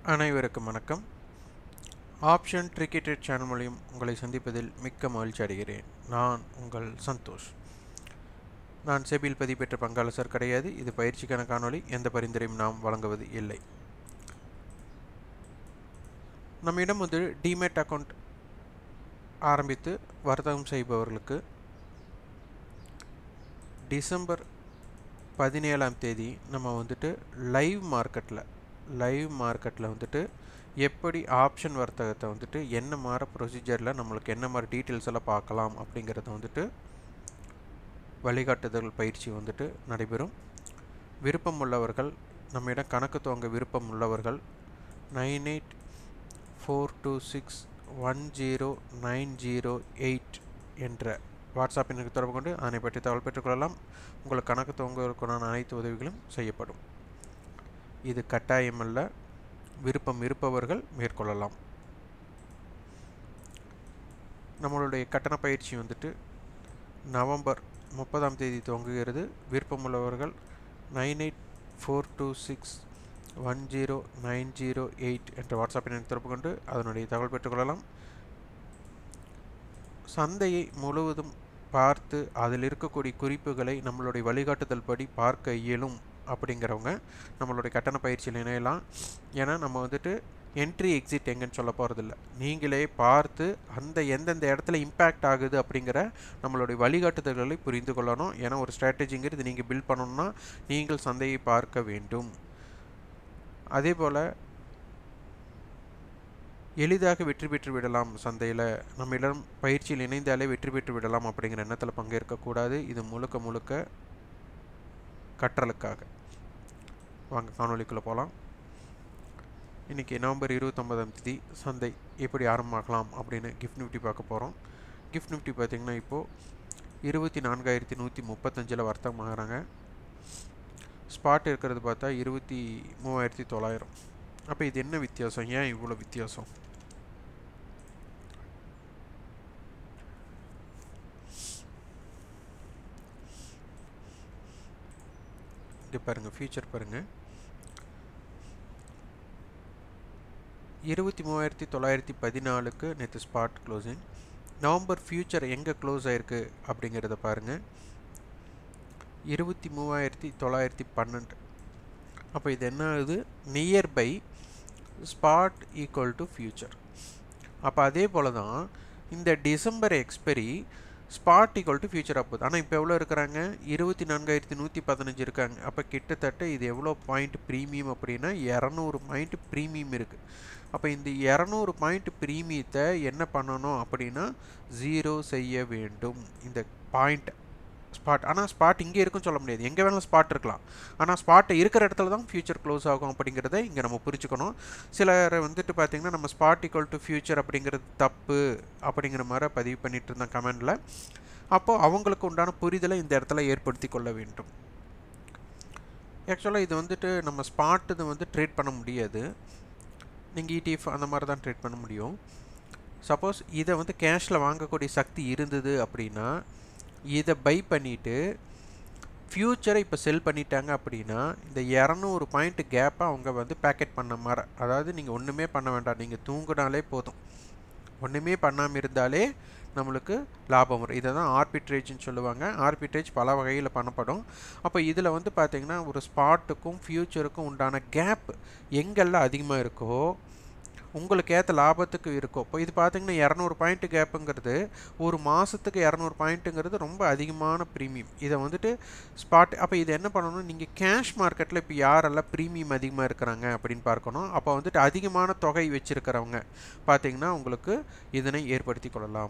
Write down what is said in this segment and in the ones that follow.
அனைவருக்கும் வணக்கம் option cricket channel மூலியம் உங்களை சந்திப்பதில் மிக்க மகிழ்ச்சி அடைகிறேன் நான் உங்கள் சந்தோஷ் நான் செபியில் பதிவு பெற்ற பங்காளசர் கிடையாது இது பயிற்சிக்கான காணொளி எந்த பரிந்துரையும் நாம் வழங்குவது இல்லை நம்மிடம் வந்து டிமேட் அக்கௌண்ட் ஆரம்பித்து வர்த்தகம் செய்பவர்களுக்கு டிசம்பர் பதினேழாம் தேதி நம்ம வந்துட்டு லைவ் மார்க்கெட்டில் லைவ் மார்க்கெட்டில் வந்துட்டு எப்படி ஆப்ஷன் வர்த்தகத்தை வந்துட்டு என்ன மாதிரி ப்ரொசீஜரில் நம்மளுக்கு என்ன மாதிரி டீட்டெயில்ஸ் எல்லாம் பார்க்கலாம் அப்படிங்கிறத வந்துட்டு வழிகாட்டுதல் பயிற்சி வந்துட்டு நடைபெறும் விருப்பம் உள்ளவர்கள் நம்மிடம் கணக்கு துவங்க விருப்பம் உள்ளவர்கள் nine eight four two six one zero nine zero eight என்ற வாட்ஸ்அப் எண்ணுக்கு தொடர்பு கொண்டு அதனை பற்றி தகவல் பெற்றுக்கொள்ளலாம் உங்களுக்கு கணக்கு துவங்குவதற்கான அனைத்து உதவிகளும் செய்யப்படும் இது கட்டாயமல்ல விருப்பம் இருப்பவர்கள் மேற்கொள்ளலாம் நம்மளுடைய கட்டண பயிற்சி வந்துட்டு நவம்பர் முப்பதாம் தேதி துவங்குகிறது விருப்பமுள்ளவர்கள் nine eight four two six one zero nine zero eight என்ற வாட்ஸ்அப் எண்ணை தொடர்பு கொண்டு அதனுடைய தகவல் பெற்றுக்கொள்ளலாம் சந்தையை முழுவதும் பார்த்து அதில் இருக்கக்கூடிய குறிப்புகளை நம்மளுடைய வழிகாட்டுதல் படி பார்க்க இயலும் அப்படிங்கிறவங்க நம்மளுடைய கட்டண பயிற்சியில் இணையலாம் ஏன்னா நம்ம வந்துட்டு என்ட்ரி எக்ஸிட் எங்கன்னு சொல்ல போகிறதில்ல நீங்களே பார்த்து அந்த எந்தெந்த இடத்துல இம்பேக்ட் ஆகுது அப்படிங்கிற நம்மளுடைய வழிகாட்டுதல்களை புரிந்து கொள்ளணும் ஏன்னா ஒரு ஸ்ட்ராட்டஜிங்கிறது நீங்கள் பில்ட் பண்ணணும்னா நீங்கள் சந்தையை பார்க்க வேண்டும் அதே போல் எளிதாக வெற்றி பெற்று விடலாம் சந்தையில் நம்மிடம் பயிற்சியில் இணைந்தாலே வெற்றி பெற்று விடலாம் அப்படிங்கிற எண்ணத்தில் பங்கேற்கக்கூடாது இது முழுக்க முழுக்க கற்றலுக்காக வாங்க காணொலிக்குள்ளே போகலாம் இன்றைக்கி நவம்பர் இருபத்தொம்பதாம் தேதி சந்தை எப்படி ஆரம்பமாகலாம் அப்படின்னு கிஃப்ட் நிஃப்டி பார்க்க போகிறோம் கிஃப்ட் நிஃப்டி பார்த்திங்கன்னா இப்போது இருபத்தி நான்காயிரத்தி நூற்றி முப்பத்தஞ்சில் வர்த்தகம் ஆகிறாங்க ஸ்பாட் இருக்கிறது பார்த்தா இருபத்தி மூவாயிரத்தி தொள்ளாயிரம் அப்போ இது என்ன வித்தியாசம் ஏன் இவ்வளோ வித்தியாசம் இங்கே பாருங்கள் ஃபியூச்சர் பாருங்கள் இருபத்தி மூவாயிரத்தி தொள்ளாயிரத்தி பதினாலுக்கு நேற்று ஸ்பாட் க்ளோசிங் நவம்பர் ஃபியூச்சர் எங்கே க்ளோஸ் ஆகிருக்கு அப்படிங்கிறத பாருங்கள் இருபத்தி மூவாயிரத்தி தொள்ளாயிரத்தி பன்னெண்டு அப்போ இது என்ன ஆகுது nearby spot equal to future அப்போ அதே போல் தான் இந்த December expiry spot equal to future ஆகுது ஆனால் இப்போ எவ்வளோ இருக்கிறாங்க இருபத்தி நான்காயிரத்தி நூற்றி பதினஞ்சு இருக்காங்க அப்போ கிட்டத்தட்ட இது எவ்வளோ பாயிண்ட் ப்ரீமியம் அப்படின்னா இரநூறு பாயிண்ட் ப்ரீமியம் இருக்குது அப்போ இந்த இரநூறு பாயிண்ட் ப்ரீமியத்தை என்ன பண்ணணும் அப்படின்னா ஜீரோ செய்ய வேண்டும் இந்த பாயிண்ட் ஸ்பாட் ஆனால் ஸ்பாட் இங்கே இருக்குன்னு சொல்ல முடியாது எங்கே வேணாலும் ஸ்பாட் இருக்கலாம் ஆனால் ஸ்பாட்டை இருக்கிற இடத்துல தான் ஃபியூச்சர் க்ளோஸ் ஆகும் அப்படிங்கிறத இங்கே நம்ம புரிஞ்சுக்கணும் சிலர் வந்துட்டு பார்த்திங்கன்னா நம்ம ஸ்பாட் ஈக்குவல் டு ஃபியூச்சர் அப்படிங்கிறது தப்பு அப்படிங்கிற மாதிரி பதிவு பண்ணிட்டு இருந்தேன் கமெண்டில் அப்போது அவங்களுக்கு உண்டான புரிதலை இந்த இடத்துல ஏற்படுத்தி கொள்ள வேண்டும் ஆக்சுவலாக இது வந்துட்டு நம்ம ஸ்பாட் இது வந்து ட்ரேட் பண்ண முடியாது நீங்கள் இடிஎஃப் அந்த மாதிரி தான் ட்ரேட் பண்ண முடியும் சப்போஸ் இதை வந்து கேஷில் வாங்கக்கூடிய சக்தி இருந்தது அப்படின்னா இதை பை பண்ணிவிட்டு ஃப்யூச்சரை இப்போ செல் பண்ணிட்டாங்க அப்படின்னா இந்த இரநூறு பாயிண்ட் கேப்பை அவங்க வந்து பேக்கெட் பண்ண மாதிரி அதாவது நீங்கள் ஒன்றுமே பண்ண வேண்டாம் நீங்கள் தூங்கினாலே போதும் ஒன்றுமே பண்ணாமல் இருந்தாலே நம்மளுக்கு லாபம் வரும் இதை தான் ஆர்பிட்ரேஜ்னு சொல்லுவாங்க ஆர்பிட்ரேஜ் பல வகையில் பண்ணப்படும் அப்போ இதில் வந்து பார்த்திங்கன்னா ஒரு ஸ்பாட்டுக்கும் ஃப்யூச்சருக்கும் உண்டான கேப் எங்கெல்லாம் அதிகமாக இருக்கோ உங்களுக்கு ஏற்ற லாபத்துக்கு இருக்கும் இப்போ இது பார்த்தீங்கன்னா இரநூறு பாயிண்ட் கேப்புங்கிறது ஒரு மாதத்துக்கு இரநூறு பாயிண்ட்டுங்கிறது ரொம்ப அதிகமான ப்ரீமியம் இதை வந்துட்டு ஸ்பாட் அப்போ இது என்ன பண்ணணும் நீங்கள் கேஷ் மார்க்கெட்டில் இப்போ யாரெல்லாம் ப்ரீமியம் அதிகமாக இருக்கிறாங்க அப்படின்னு பார்க்கணும் அப்போ வந்துட்டு அதிகமான தொகை வச்சுருக்கிறவங்க பார்த்தீங்கன்னா உங்களுக்கு இதனை ஏற்படுத்தி கொள்ளலாம்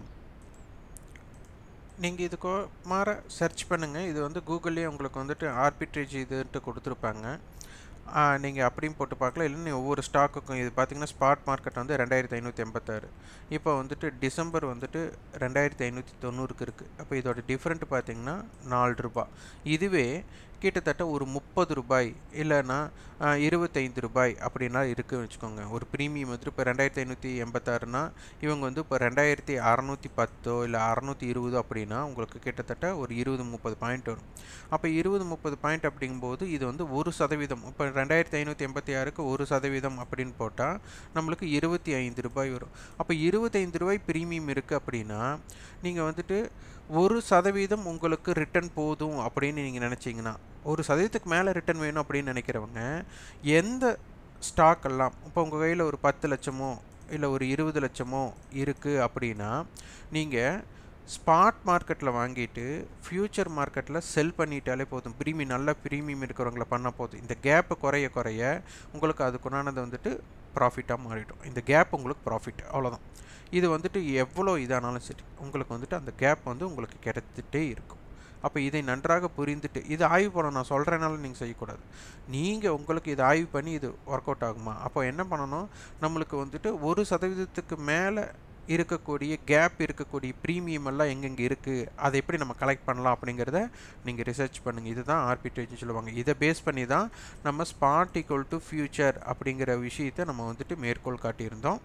நீங்கள் இதுக்கோ மாற சர்ச் பண்ணுங்கள் இது வந்து கூகுள்லேயே உங்களுக்கு வந்துட்டு ஆர்பிட்ரேஜ் இதுன்ட்டு கொடுத்துருப்பாங்க நீங்கள் அப்படியும் போட்டு பார்க்கலாம் இல்லைன்னா ஒவ்வொரு ஸ்டாக்குக்கும் இது பார்த்தீங்கன்னா ஸ்பாட் மார்க்கெட் வந்து ரெண்டாயிரத்தி ஐநூற்றி எண்பத்தாறு இப்போ வந்துட்டு டிசம்பர் வந்துட்டு ரெண்டாயிரத்தி ஐநூற்றி தொண்ணூறுக்கு இருக்குது அப்போ இதோட டிஃப்ரெண்ட் பார்த்தீங்கன்னா நாலு ரூபா இதுவே கிட்டத்தட்ட ஒரு முப்பது ரூபாய் இல்லைன்னா இருபத்தைந்து ரூபாய் அப்படின்னா இருக்குன்னு வச்சுக்கோங்க ஒரு ப்ரீமியம் வந்துட்டு இப்போ ரெண்டாயிரத்தி ஐநூற்றி எண்பத்தாறுனா இவங்க வந்து இப்போ ரெண்டாயிரத்தி அறநூற்றி பத்தோ இல்லை அறநூற்றி இருபதோ அப்படின்னா உங்களுக்கு கிட்டத்தட்ட ஒரு இருபது முப்பது பாயிண்ட் வரும் அப்போ இருபது முப்பது பாயிண்ட் அப்படிங்கும்போது இது வந்து ஒரு சதவீதம் இப்போ ரெண்டாயிரத்தி ஐநூற்றி எண்பத்தி ஆறுக்கு ஒரு சதவீதம் அப்படின்னு போட்டால் நம்மளுக்கு இருபத்தி ஐந்து ரூபாய் வரும் அப்போ இருபத்தைந்து ரூபாய் ப்ரீமியம் இருக்குது அப்படின்னா நீங்கள் வந்துட்டு ஒரு சதவீதம் உங்களுக்கு ரிட்டர்ன் போதும் அப்படின்னு நீங்கள் நினச்சிங்கன்னா ஒரு சதவீதத்துக்கு மேலே ரிட்டர்ன் வேணும் அப்படின்னு நினைக்கிறவங்க எந்த ஸ்டாக் எல்லாம் இப்போ உங்கள் கையில் ஒரு பத்து லட்சமோ இல்லை ஒரு இருபது லட்சமோ இருக்குது அப்படின்னா நீங்கள் ஸ்பாட் மார்க்கெட்டில் வாங்கிட்டு ஃப்யூச்சர் மார்க்கெட்டில் செல் பண்ணிட்டாலே போதும் ப்ரீமியம் நல்ல ப்ரீமியம் இருக்கிறவங்கள பண்ணால் போதும் இந்த கேப்பு குறைய குறைய உங்களுக்கு அதுக்குண்டானது வந்துட்டு ப்ராஃபிட்டாக மாறிடும் இந்த கேப் உங்களுக்கு ப்ராஃபிட் அவ்வளோதான் இது வந்துட்டு எவ்வளோ இதானாலும் சரி உங்களுக்கு வந்துட்டு அந்த கேப் வந்து உங்களுக்கு கிடைத்துட்டே இருக்கும் அப்போ இதை நன்றாக புரிந்துட்டு இது ஆய்வு பண்ண நான் சொல்கிறனால நீங்கள் செய்யக்கூடாது நீங்கள் உங்களுக்கு இதை ஆய்வு பண்ணி இது ஒர்க் அவுட் ஆகுமா அப்போ என்ன பண்ணணும் நம்மளுக்கு வந்துட்டு ஒரு சதவீதத்துக்கு மேலே இருக்கக்கூடிய கேப் இருக்கக்கூடிய ப்ரீமியம் எல்லாம் எங்கெங்கே இருக்குது அதை எப்படி நம்ம கலெக்ட் பண்ணலாம் அப்படிங்கிறத நீங்கள் ரிசர்ச் பண்ணுங்கள் இதுதான் ஆர்பிட்ரேஜ்னு சொல்லுவாங்க இதை பேஸ் பண்ணி தான் நம்ம ஸ்பாட் ஈக்குவல் டு ஃப்யூச்சர் அப்படிங்கிற விஷயத்தை நம்ம வந்துட்டு மேற்கோள் காட்டியிருந்தோம்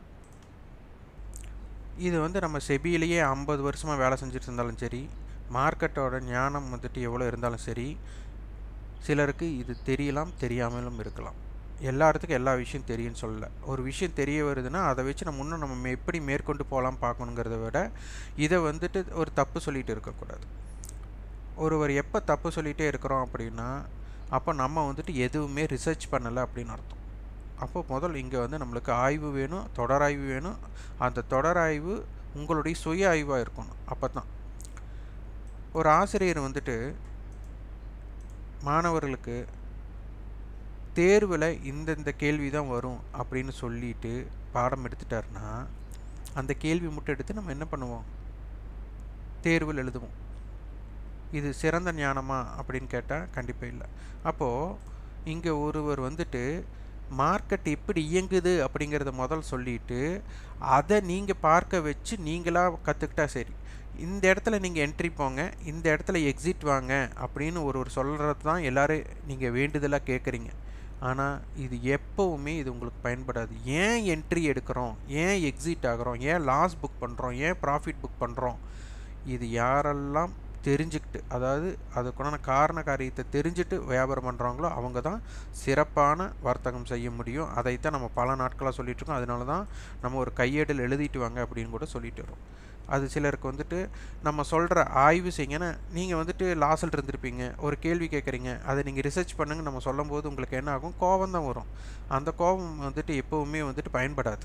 இது வந்து நம்ம செபியிலேயே ஐம்பது வருஷமாக வேலை செஞ்சுட்டு இருந்தாலும் சரி மார்க்கெட்டோட ஞானம் வந்துட்டு எவ்வளோ இருந்தாலும் சரி சிலருக்கு இது தெரியலாம் தெரியாமலும் இருக்கலாம் எல்லாத்துக்கும் எல்லா விஷயம் தெரியும்னு சொல்லல ஒரு விஷயம் தெரிய வருதுன்னா அதை வச்சு நம்ம இன்னும் நம்ம எப்படி மேற்கொண்டு போகலாம் பார்க்கணுங்கிறத விட இதை வந்துட்டு ஒரு தப்பு சொல்லிட்டு இருக்கக்கூடாது ஒருவர் எப்போ தப்பு சொல்லிகிட்டே இருக்கிறோம் அப்படின்னா அப்போ நம்ம வந்துட்டு எதுவுமே ரிசர்ச் பண்ணலை அப்படின்னு அர்த்தம் அப்போ முதல் இங்கே வந்து நம்மளுக்கு ஆய்வு வேணும் தொடராய்வு வேணும் அந்த தொடராய்வு உங்களுடைய சுய ஆய்வாக இருக்கணும் அப்போ தான் ஒரு ஆசிரியர் வந்துட்டு மாணவர்களுக்கு தேர்வில் இந்தந்த கேள்வி தான் வரும் அப்படின்னு சொல்லிட்டு பாடம் எடுத்துட்டாருன்னா அந்த கேள்வி மட்டும் எடுத்து நம்ம என்ன பண்ணுவோம் தேர்வில் எழுதுவோம் இது சிறந்த ஞானமா அப்படின்னு கேட்டால் கண்டிப்பாக இல்லை அப்போது இங்கே ஒருவர் வந்துட்டு மார்க்கெட் எப்படி இயங்குது அப்படிங்கிறத முதல் சொல்லிட்டு அதை நீங்கள் பார்க்க வச்சு நீங்களாக கற்றுக்கிட்டா சரி இந்த இடத்துல நீங்கள் என்ட்ரி போங்க இந்த இடத்துல எக்ஸிட் வாங்க அப்படின்னு ஒரு ஒரு சொல்கிறது தான் எல்லோரும் நீங்கள் வேண்டுதலாக கேட்குறீங்க ஆனால் இது எப்போவுமே இது உங்களுக்கு பயன்படாது ஏன் என்ட்ரி எடுக்கிறோம் ஏன் எக்ஸிட் ஆகிறோம் ஏன் லாஸ் புக் பண்ணுறோம் ஏன் ப்ராஃபிட் புக் பண்ணுறோம் இது யாரெல்லாம் தெரிஞ்சுக்கிட்டு அதாவது அதுக்குண்டான காரண காரியத்தை தெரிஞ்சுட்டு வியாபாரம் பண்ணுறவங்களோ அவங்க தான் சிறப்பான வர்த்தகம் செய்ய முடியும் அதைத்தான் நம்ம பல நாட்களாக சொல்லிட்டு இருக்கோம் அதனால தான் நம்ம ஒரு கையேடில் எழுதிட்டு வாங்க அப்படின்னு கூட சொல்லிட்டு வரோம் அது சிலருக்கு வந்துட்டு நம்ம சொல்கிற ஆய்வு செய்யுங்கன்னா நீங்கள் வந்துட்டு லாஸில் இருந்திருப்பீங்க ஒரு கேள்வி கேட்குறீங்க அதை நீங்கள் ரிசர்ச் பண்ணுங்க நம்ம சொல்லும்போது உங்களுக்கு என்ன ஆகும் கோபம் தான் வரும் அந்த கோபம் வந்துட்டு எப்போவுமே வந்துட்டு பயன்படாது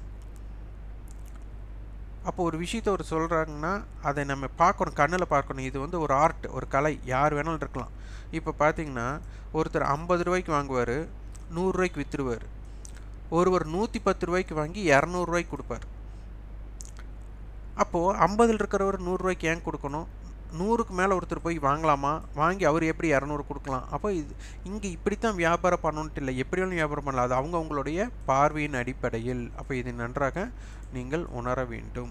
அப்போ ஒரு விஷயத்த ஒரு சொல்கிறாங்கன்னா அதை நம்ம பார்க்கணும் கண்ணில் பார்க்கணும் இது வந்து ஒரு ஆர்ட் ஒரு கலை யார் வேணாலும் இருக்கலாம் இப்போ பார்த்தீங்கன்னா ஒருத்தர் ஐம்பது ரூபாய்க்கு வாங்குவார் நூறுரூவாய்க்கு விற்றுருவார் ஒருவர் நூற்றி பத்து ரூபாய்க்கு வாங்கி இரநூறுவாய்க்கு கொடுப்பார் அப்போது ஐம்பதில் இருக்கிறவர் நூறுரூவாய்க்கு ஏன் கொடுக்கணும் நூறுக்கு மேலே ஒருத்தர் போய் வாங்கலாமா வாங்கி அவர் எப்படி இரநூறு கொடுக்கலாம் அப்போ இது இங்கே இப்படித்தான் வியாபாரம் பண்ணணுன்ட்டு இல்லை எப்படி வேணும் வியாபாரம் பண்ணலாம் அது அவங்க அவங்களுடைய பார்வையின் அடிப்படையில் அப்போ இது நன்றாக நீங்கள் உணர வேண்டும்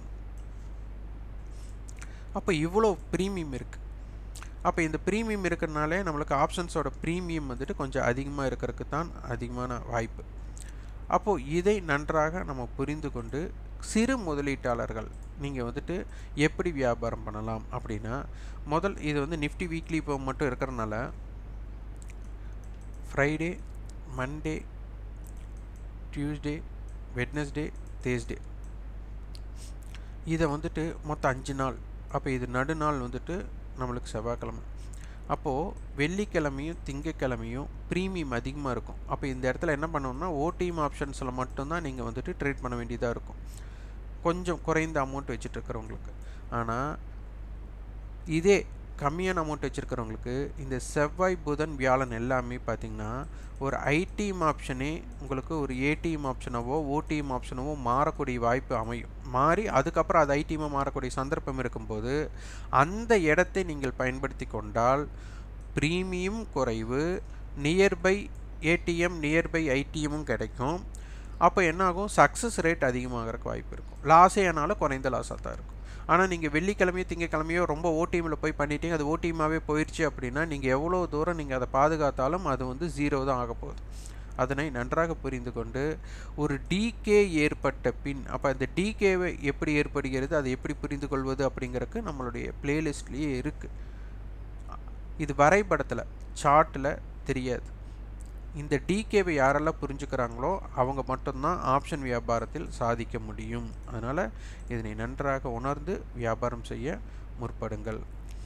அப்போ இவ்வளோ ப்ரீமியம் இருக்குது அப்போ இந்த ப்ரீமியம் இருக்கிறனாலே நம்மளுக்கு ஆப்ஷன்ஸோட ப்ரீமியம் வந்துட்டு கொஞ்சம் அதிகமாக இருக்கிறதுக்கு தான் அதிகமான வாய்ப்பு அப்போது இதை நன்றாக நம்ம புரிந்து கொண்டு சிறு முதலீட்டாளர்கள் நீங்கள் வந்துட்டு எப்படி வியாபாரம் பண்ணலாம் அப்படின்னா முதல் இது வந்து நிஃப்டி வீக்லி இப்போ மட்டும் இருக்கிறனால Friday Monday Tuesday Wednesday Thursday இதை வந்துட்டு மொத்தம் அஞ்சு நாள் அப்போ இது நடுநாள் வந்துட்டு நம்மளுக்கு செவ்வாய்க்கிழமை அப்போது வெள்ளிக்கிழமையும் திங்கக்கிழமையும் ப்ரீமியம் அதிகமாக இருக்கும் அப்போ இந்த இடத்துல என்ன பண்ணணும்னா ஓடிஎம் ஆப்ஷன்ஸில் மட்டும்தான் நீங்கள் வந்துட்டு ட்ரேட் பண்ண வேண்டியதாக இருக்கும் கொஞ்சம் குறைந்த அமௌண்ட் வச்சுட்டு இருக்கிறவங்களுக்கு ஆனால் இதே கம்மியான அமௌண்ட் வச்சுருக்கிறவங்களுக்கு இந்த செவ்வாய் புதன் வியாழன் எல்லாமே பார்த்திங்கன்னா ஒரு ஐடிஎம் ஆப்ஷனே உங்களுக்கு ஒரு ஏடிஎம் ஆப்ஷனாவோ ஓடிஎம் ஆப்ஷனாவோ மாறக்கூடிய வாய்ப்பு அமையும் மாறி அதுக்கப்புறம் அது ஐடிஎம்மாக மாறக்கூடிய சந்தர்ப்பம் இருக்கும்போது அந்த இடத்தை நீங்கள் பயன்படுத்தி கொண்டால் ப்ரீமியம் குறைவு நியர்பை ஏடிஎம் நியர்பை ஐடிஎம்மும் கிடைக்கும் அப்போ என்ன ஆகும் சக்ஸஸ் ரேட் அதிகமாகிறதுக்கு வாய்ப்பு இருக்கும் லாஸே ஆனாலும் குறைந்த லாஸாக தான் இருக்கும் ஆனால் நீங்கள் வெள்ளிக்கிழமையோ திங்கக்கிழமையோ ரொம்ப ஓடிஎம்மில் போய் பண்ணிட்டீங்க அது ஓடிஎம்மாகவே போயிடுச்சு அப்படின்னா நீங்கள் எவ்வளோ தூரம் நீங்கள் அதை பாதுகாத்தாலும் அது வந்து ஜீரோ தான் ஆக போகுது அதனை நன்றாக புரிந்து கொண்டு ஒரு டிகே ஏற்பட்ட பின் அப்போ அந்த டிகேவை எப்படி ஏற்படுகிறது அதை எப்படி புரிந்து கொள்வது அப்படிங்கிறதுக்கு நம்மளுடைய பிளேலிஸ்ட்லேயே இருக்குது இது வரைபடத்தில் சார்ட்டில் தெரியாது இந்த டிகேவை யாரெல்லாம் புரிஞ்சுக்கிறாங்களோ அவங்க மட்டும்தான் ஆப்ஷன் வியாபாரத்தில் சாதிக்க முடியும் அதனால் இதனை நன்றாக உணர்ந்து வியாபாரம் செய்ய முற்படுங்கள்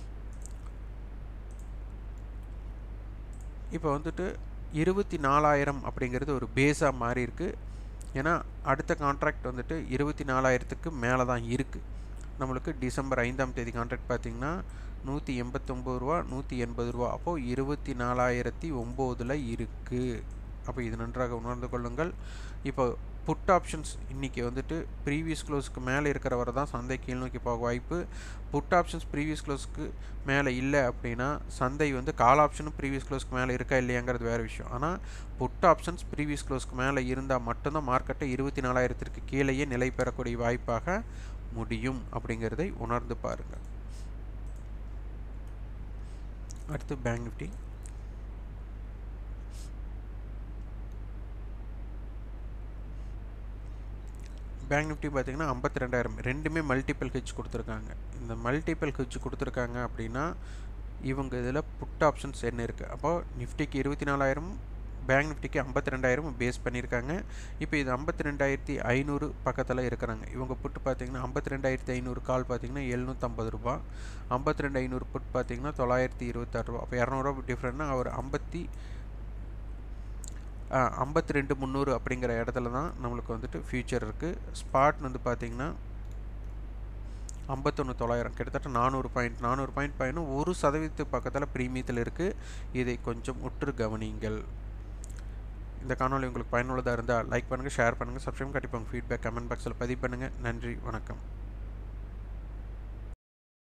இப்போ வந்துட்டு இருபத்தி நாலாயிரம் அப்படிங்கிறது ஒரு பேஸாக மாறி இருக்குது ஏன்னா அடுத்த கான்ட்ராக்ட் வந்துட்டு இருபத்தி நாலாயிரத்துக்கு மேலே தான் இருக்குது நம்மளுக்கு டிசம்பர் ஐந்தாம் தேதி கான்ட்ராக்ட் பார்த்திங்கன்னா நூற்றி எண்பத்தொம்பது ரூபா நூற்றி எண்பது ரூபா அப்போது இருபத்தி நாலாயிரத்தி ஒம்போதில் இருக்குது அப்போ இது நன்றாக உணர்ந்து கொள்ளுங்கள் இப்போ புட் ஆப்ஷன்ஸ் இன்றைக்கி வந்துட்டு ப்ரீவியஸ் க்ளோஸ்க்கு மேலே இருக்கிற வரை தான் சந்தை கீழ் நோக்கி போக வாய்ப்பு புட் ஆப்ஷன்ஸ் ப்ரீவியஸ் க்ளோஸ்க்கு மேலே இல்லை அப்படின்னா சந்தை வந்து கால் ஆப்ஷனும் ப்ரீவியஸ் க்ளோஸ்க்கு மேலே இருக்கா இல்லையாங்கிறது வேறு விஷயம் ஆனால் புட் ஆப்ஷன்ஸ் ப்ரீவியஸ் க்ளோஸ்க்கு மேலே இருந்தால் மட்டும்தான் மார்க்கெட்டை இருபத்தி நாலாயிரத்திற்கு கீழேயே நிலை பெறக்கூடிய வாய்ப்பாக முடியும் அப்படிங்கிறதை உணர்ந்து பாருங்கள் அடுத்து பேங்க் நிஃப்டி பேங்க் நிஃப்டி பார்த்தீங்கன்னா ஐம்பத்தி ரெண்டாயிரம் ரெண்டுமே மல்டிபிள் ஹெச் கொடுத்துருக்காங்க இந்த மல்டிபிள் ஹெச் கொடுத்துருக்காங்க அப்படின்னா இவங்க இதில் புட் ஆப்ஷன்ஸ் என்ன இருக்குது அப்போது நிஃப்டிக்கு இருபத்தி நாலாயிரம் பேங்க் நிஃப்டிக்கு ஐம்பத்தி ரெண்டாயிரம் பேஸ் பண்ணியிருக்காங்க இப்போ இது ஐம்பத்தி ரெண்டாயிரத்தி ஐநூறு பக்கத்தில் இருக்கிறாங்க இவங்க புட்டு பார்த்தீங்கன்னா ஐம்பத்தி ரெண்டாயிரத்தி ஐநூறு கால் பார்த்தீங்கன்னா எழுநூற்றம்பது ரூபா ஐம்பத்தி ரெண்டு ஐநூறு புட் பார்த்தீங்கன்னா தொள்ளாயிரத்தி இருபத்தாறு ரூபா அப்போ இரநூறுவா டிஃப்ரெண்ட்னா அவர் ஐம்பத்தி ஐம்பத்தி ரெண்டு முந்நூறு அப்படிங்கிற இடத்துல தான் நம்மளுக்கு வந்துட்டு ஃபியூச்சர் இருக்குது ஸ்பாட் வந்து பார்த்திங்கன்னா ஐம்பத்தொன்று தொள்ளாயிரம் கிட்டத்தட்ட நானூறு பாயிண்ட் நானூறு பாயிண்ட் பயணம் ஒரு சதவீதத்துக்கு பக்கத்தில் ப்ரீமியத்தில் இருக்குது இதை கொஞ்சம் உற்று கவனியுங்கள் இந்த காணொலி உங்களுக்கு பயனுள்ளதாக இருந்தால் லைக் பண்ணுங்கள் ஷேர் பண்ணுங்கள் சப்ஸ்கிரைப் கண்டிப்பாக உங்கள் ஃபீட்பேக் கமெண்ட் பாக்ஸில் பதிவு பண்ணுங்கள் நன்றி வணக்கம்